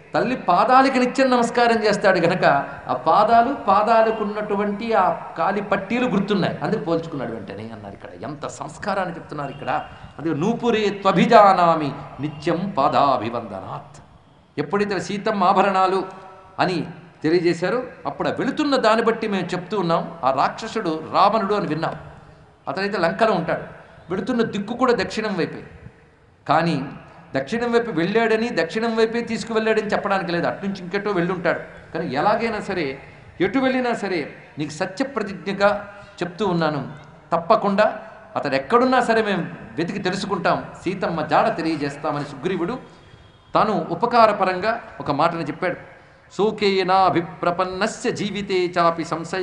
తల్లి పాదాలకి నిత్యం నమస్కారం చేస్తాడు గనక ఆ పాదాలు పాదాలకు ఉన్నటువంటి ఆ కాలి పట్టీలు గుర్తున్నాయి అందుకు పోల్చుకున్నాడు వెంటనే అన్నారు ఇక్కడ ఎంత సంస్కారాన్ని చెప్తున్నారు ఇక్కడ అది నూపురే త్వభిజానామి నిత్యం పాదాభివందనాత్ ఎప్పుడైతే సీతమ్మ ఆభరణాలు అని తెలియజేశారో అప్పుడు ఆ వెళుతున్న దాన్ని బట్టి మేము చెప్తూ ఉన్నాం ఆ రాక్షసుడు రావణుడు అని విన్నాం అతనైతే లంకలో ఉంటాడు వెళుతున్న దిక్కు కూడా దక్షిణం వైపే కానీ దక్షిణం వైపు వెళ్ళాడని దక్షిణం వైపే తీసుకువెళ్ళాడని చెప్పడానికి లేదు అట్నుంచి ఇంకెటో వెళ్ళుంటాడు కానీ ఎలాగైనా సరే ఎటు వెళ్ళినా సరే నీకు సత్యప్రతిజ్ఞగా చెప్తూ ఉన్నాను తప్పకుండా అతడు ఎక్కడున్నా సరే మేము వెతికి తెలుసుకుంటాం సీతమ్మ జాడ తెలియజేస్తామని సుగ్రీవుడు తాను ఉపకారపరంగా ఒక మాటను చెప్పాడు శోకేనాభిప్రపన్నస్య జీవితే చాపి సంశయ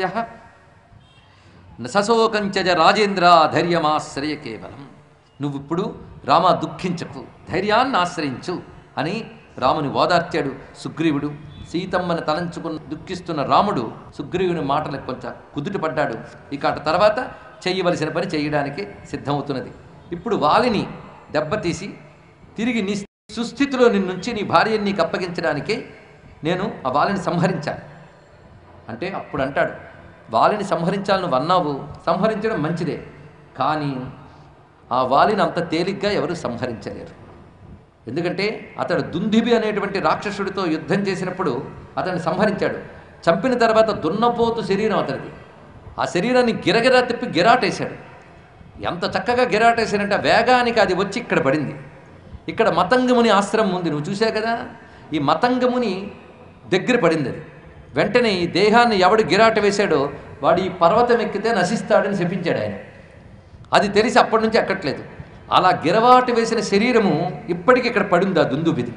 సశోకంచజ రాజేంద్ర ధైర్యమాశ్రయ కేవలం నువ్వు ఇప్పుడు రామ దుఃఖించకు ధైర్యాన్ని ఆశ్రయించు అని రాముని ఓదార్చాడు సుగ్రీవుడు సీతమ్మని తలంచుకున్న దుఃఖిస్తున్న రాముడు సుగ్రీవుని మాటలకు కొంచెం కుదుట పడ్డాడు ఇక అటు తర్వాత చేయవలసిన పని చేయడానికి సిద్ధమవుతున్నది ఇప్పుడు వాలిని దెబ్బతీసి తిరిగి నీ సుస్థితిలో నిన్నుంచి నీ భార్యని నీకు అప్పగించడానికే నేను ఆ వాలిని సంహరించాను అంటే అప్పుడు అంటాడు వాలిని సంహరించాలి నువ్వు అన్నావు సంహరించడం మంచిదే కానీ ఆ వాలిని అంత తేలిగ్గా ఎవరు సంహరించలేరు ఎందుకంటే అతడు దుందిబి అనేటువంటి రాక్షసుడితో యుద్ధం చేసినప్పుడు అతన్ని సంహరించాడు చంపిన తర్వాత దున్నపోతు శరీరం అతనిది ఆ శరీరాన్ని గిరగిరా తిప్పి గిరాటేశాడు ఎంత చక్కగా గిరాటేశాడంటే ఆ వేగానికి అది వచ్చి ఇక్కడ పడింది ఇక్కడ మతంగముని ఆశ్రమం ఉంది నువ్వు చూసావు కదా ఈ మతంగముని దగ్గర పడింది అది వెంటనే ఈ దేహాన్ని ఎవడు గిరాట వేశాడో వాడు ఈ పర్వతం ఎక్కితే నశిస్తాడని చెప్పించాడు ఆయన అది తెలిసి అప్పటి నుంచి ఎక్కట్లేదు అలా గిరవాటు వేసిన శరీరము ఇప్పటికి ఇక్కడ పడింది ఆ దుందుబిది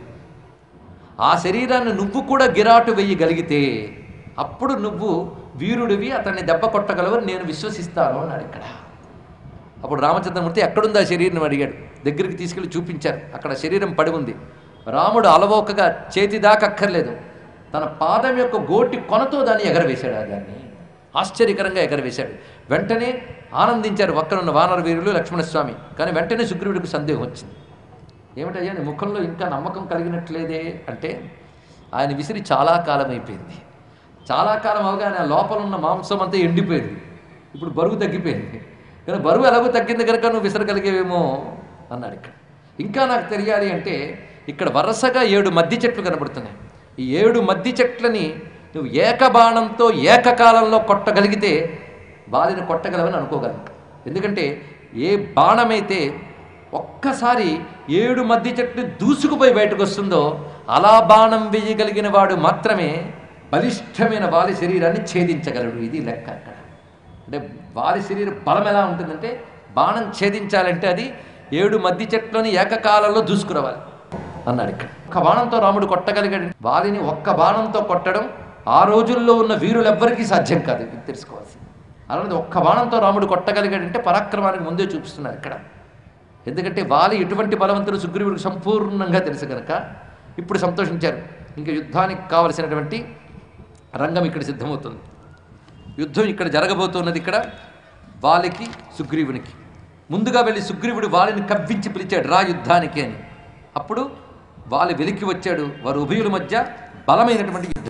ఆ శరీరాన్ని నువ్వు కూడా గిరాటు వేయగలిగితే అప్పుడు నువ్వు వీరుడివి అతన్ని దెబ్బ కొట్టగలవని నేను విశ్వసిస్తాను అన్నాడు ఇక్కడ అప్పుడు రామచంద్రమూర్తి ఎక్కడుంది ఆ శరీరం అడిగాడు దగ్గరికి తీసుకెళ్ళి చూపించారు అక్కడ శరీరం పడి ఉంది రాముడు అలవోకగా చేతి దాకా అక్కర్లేదు తన పాదం యొక్క గోటి కొనతో దాన్ని ఎగరవేశాడు ఆ దాన్ని ఆశ్చర్యకరంగా ఎగరవేశాడు వెంటనే ఆనందించారు ఒక్కరున్న వానర వీరులు లక్ష్మణస్వామి కానీ వెంటనే సుగ్రీవుడికి సందేహం వచ్చింది ఏమిటయ్యా నీ ముఖంలో ఇంకా నమ్మకం కలిగినట్లేదే అంటే ఆయన విసిరి చాలా కాలం అయిపోయింది చాలా కాలం అవగానే ఆ లోపల ఉన్న మాంసం అంతా ఎండిపోయింది ఇప్పుడు బరువు తగ్గిపోయింది కానీ బరువు ఎలాగో తగ్గింది కనుక నువ్వు విసరగలిగేవేమో అన్నాడు ఇక్కడ ఇంకా నాకు తెలియాలి అంటే ఇక్కడ వరుసగా ఏడు మద్ది చెట్లు కనబడుతున్నాయి ఈ ఏడు మద్ది చెట్లని నువ్వు ఏకబాణంతో ఏకకాలంలో కొట్టగలిగితే బాలిని కొట్టగలవని అనుకోగలను ఎందుకంటే ఏ బాణమైతే ఒక్కసారి ఏడు మద్ది చెట్లు దూసుకుపోయి బయటకు వస్తుందో అలా బాణం వేయగలిగిన వాడు మాత్రమే బలిష్టమైన వాలి శరీరాన్ని ఛేదించగలడు ఇది లెక్క అక్కడ అంటే వారి శరీర బలం ఎలా ఉంటుందంటే బాణం ఛేదించాలంటే అది ఏడు మద్ది చెట్లని ఏకకాలంలో దూసుకురావాలి అన్నాడు ఇక్కడ ఒక్క బాణంతో రాముడు కొట్టగలిగాడు వాలిని ఒక్క బాణంతో కొట్టడం ఆ రోజుల్లో ఉన్న వీరులెవ్వరికీ సాధ్యం కాదు ఇది తెలుసుకోవాల్సింది అలాంటి ఒక్క బాణంతో రాముడు కొట్టగలిగాడంటే పరాక్రమానికి ముందే చూపిస్తున్నారు ఇక్కడ ఎందుకంటే వాలి ఎటువంటి బలవంతుడు సుగ్రీవుడికి సంపూర్ణంగా తెలుసు కనుక ఇప్పుడు సంతోషించారు ఇంకా యుద్ధానికి కావలసినటువంటి రంగం ఇక్కడ సిద్ధమవుతుంది యుద్ధం ఇక్కడ జరగబోతున్నది ఇక్కడ వాలికి సుగ్రీవునికి ముందుగా వెళ్ళి సుగ్రీవుడు వాలిని కవ్వించి పిలిచాడు రా యుద్ధానికి అని అప్పుడు వాలి వెలికి వచ్చాడు వారు ఉభయుల మధ్య బలమైనటువంటి యుద్ధం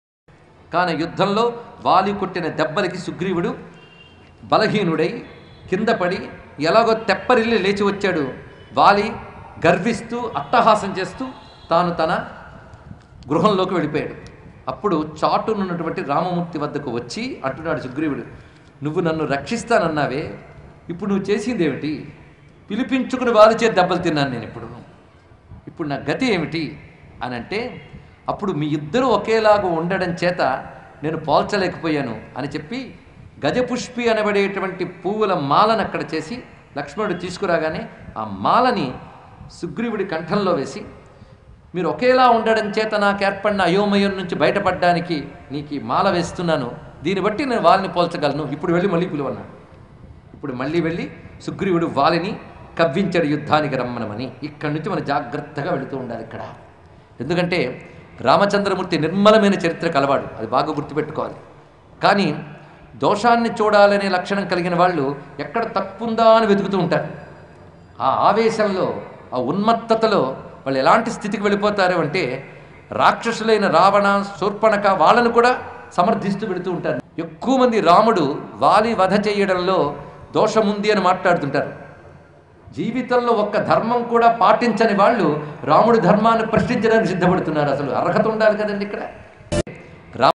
కానీ యుద్ధంలో వాలి కొట్టిన దెబ్బలకి సుగ్రీవుడు బలహీనుడై కింద పడి ఎలాగో తెప్పరిల్లి లేచి వచ్చాడు వాలి గర్విస్తూ అట్టహాసం చేస్తూ తాను తన గృహంలోకి వెళ్ళిపోయాడు అప్పుడు చాటునున్నటువంటి రామమూర్తి వద్దకు వచ్చి అంటున్నాడు సుగ్రీవుడు నువ్వు నన్ను రక్షిస్తానన్నావే ఇప్పుడు నువ్వు చేసింది ఏమిటి పిలిపించుకుని వారి చేతి దెబ్బలు తిన్నాను నేను ఇప్పుడు ఇప్పుడు నా గతి ఏమిటి అని అంటే అప్పుడు మీ ఇద్దరు ఒకేలాగా ఉండడం చేత నేను పోల్చలేకపోయాను అని చెప్పి గజపుష్పి అనబడేటువంటి పువ్వుల మాలను అక్కడ చేసి లక్ష్మణుడు తీసుకురాగానే ఆ మాలని సుగ్రీవుడి కంఠంలో వేసి మీరు ఒకేలా ఉండడం చేత నాకు ఏర్పడిన అయోమయం నుంచి బయటపడడానికి నీకు ఈ మాల వేస్తున్నాను దీన్ని బట్టి నేను వాళ్ళని పోల్చగలను ఇప్పుడు వెళ్ళి మళ్ళీ పిలువన్నాను ఇప్పుడు మళ్ళీ వెళ్ళి సుగ్రీవుడు వాలిని కవ్వించాడు యుద్ధానికి రమ్మనమని ఇక్కడి నుంచి మనం జాగ్రత్తగా వెళుతూ ఉండాలి ఇక్కడ ఎందుకంటే రామచంద్రమూర్తి నిర్మలమైన చరిత్ర కలవాడు అది బాగా గుర్తుపెట్టుకోవాలి కానీ దోషాన్ని చూడాలనే లక్షణం కలిగిన వాళ్ళు ఎక్కడ తప్పుందా అని వెతుకుతూ ఉంటారు ఆ ఆవేశంలో ఆ ఉన్మత్తతలో వాళ్ళు ఎలాంటి స్థితికి వెళ్ళిపోతారు అంటే రాక్షసులైన రావణ శూర్పణక వాళ్ళను కూడా సమర్థిస్తూ పెడుతూ ఉంటారు ఎక్కువ మంది రాముడు వాలి వధ చేయడంలో దోషముంది అని మాట్లాడుతుంటారు జీవితంలో ఒక్క ధర్మం కూడా పాటించని వాళ్ళు రాముడి ధర్మాన్ని ప్రశ్నించడానికి సిద్ధపడుతున్నారు అసలు అర్హత ఉండాలి కదండి ఇక్కడ